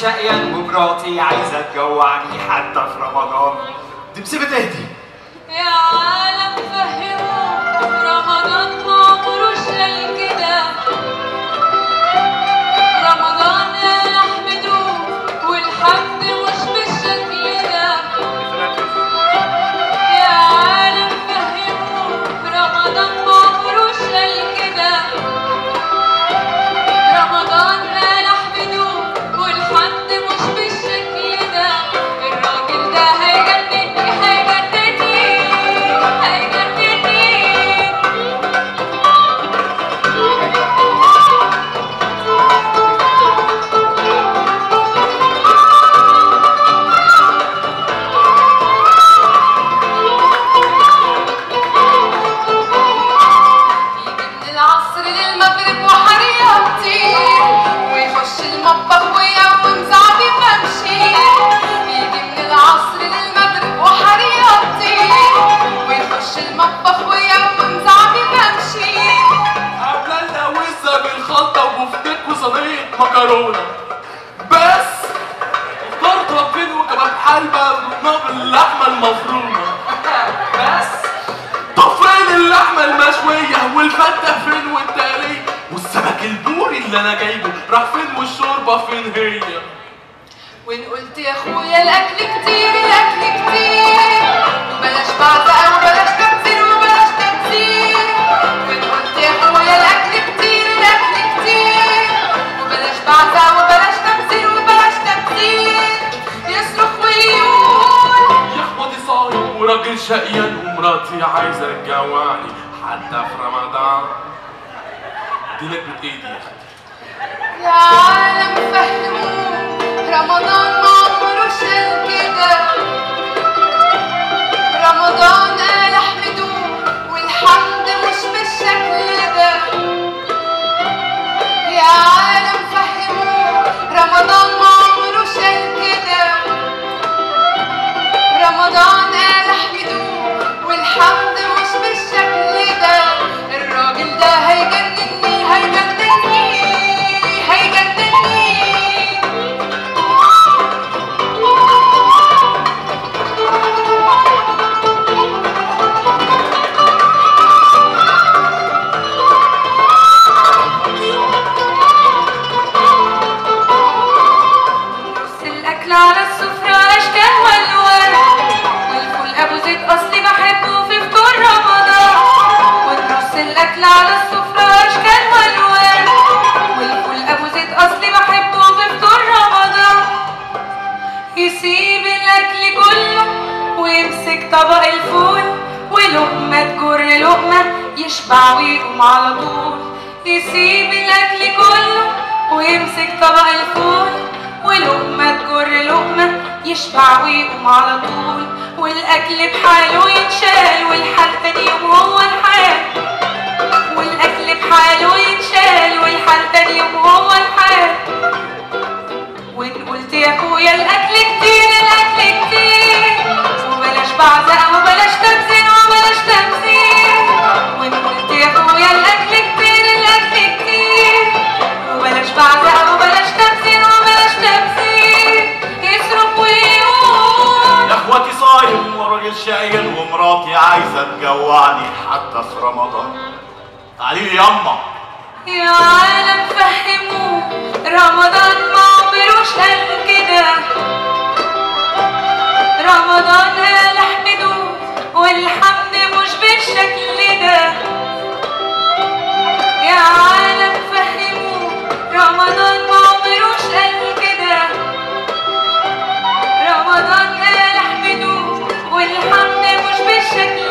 شقيان ومراتي عايزة تجوعني حتى في رمضان دي بسيبة اهدي يا عالم فهموا رمضان ما عمره شال كده رمضان يا نحمده والحمد مش بالشكل ده يا عالم فهموا رمضان ما عمره شال كده رمضان لا نحمده والحمد مش بالشكل ده الراجل ده هيجنني هيجنني هيجنني يجي من العصر للمغرب وحريقة كتير ويخش المطبخ ويقوم زعبي بمشي يجي من العصر للمغرب وحريقة كتير ويخش المطبخ ويقوم زعبي بمشي عاملة وزة بالخلطة وبفتيك وصينية مكرونة بس فطار طرفين وكباب حلبة ونار اللحمة المفرومة بس طب فين اللحمة المشوية والفتة فين والتقلية والسمك البوري اللي انا جايبه راح فين والشوربة فين هي وان قلت يا اخويا الاكل كتير الاكل كتير وبلاش بعزقه وبلاش تكتير وبلاش تكتير وان قلت يا اخويا الاكل كتير الاكل كتير وبلاش بعزقه وبلاش تكتير وبلاش تكتير يصرخ ويقول يا اخواتي صايم وراجل شقيان ومراتي عايزة تجوعني حتى في رمضان دي نكبة ايدي يا اختي يا عالم فهموه رمضان ما عمره شال كده رمضان قال احمدوه والحمد مش بالشكل ده يا عالم فهموه رمضان ما عمره شال كده رمضان قال احمدوه والحمد مش بالشكل ده الراجل ده هيجنني هيجنني هيجنني نص الأكل على السفرة أشكال والوان والفول أبو زيد أصلي بحبه في فطور رمضان ونرص الأكل على السفرة أشكال والوان والفول أبو زيد أصلي بحبه في فطور رمضان يسيب الأكل كله ويمسك طبق الفول ولقمة تجر لقمة يشبع ويقوم على طول يسيب الأكل كله ويمسك طبق الفول ولقمة تجر لقمة يشبع ويقوم على طول والأكل بحاله يتشال والحال تاني يوم هو الحال والأكل بحاله يتشال والحال تاني يوم هو الحال وإن قلت يا أخويا الأكل كتير الأكل كتير وبلاش بعزق وبلاش تبذير وبلاش تبذير وإن قلت يا أخويا الأكل كتير الأكل كتير وبلاش بعزق وبلاش تبذير وبلاش تبذير يصرف ويقول يا اخواتي صايم وراجل شقيان ومراتي عايزه تجوعني حتى في رمضان تعالي لي ياما يا عالم فهموه رمضان ما عمروش قال كده رمضان قال احمدوه والحمد مش بالشكل ده يا عالم فهموه رمضان ما عمروش قال كده رمضان قال احمدوه والحمد مش بالشكل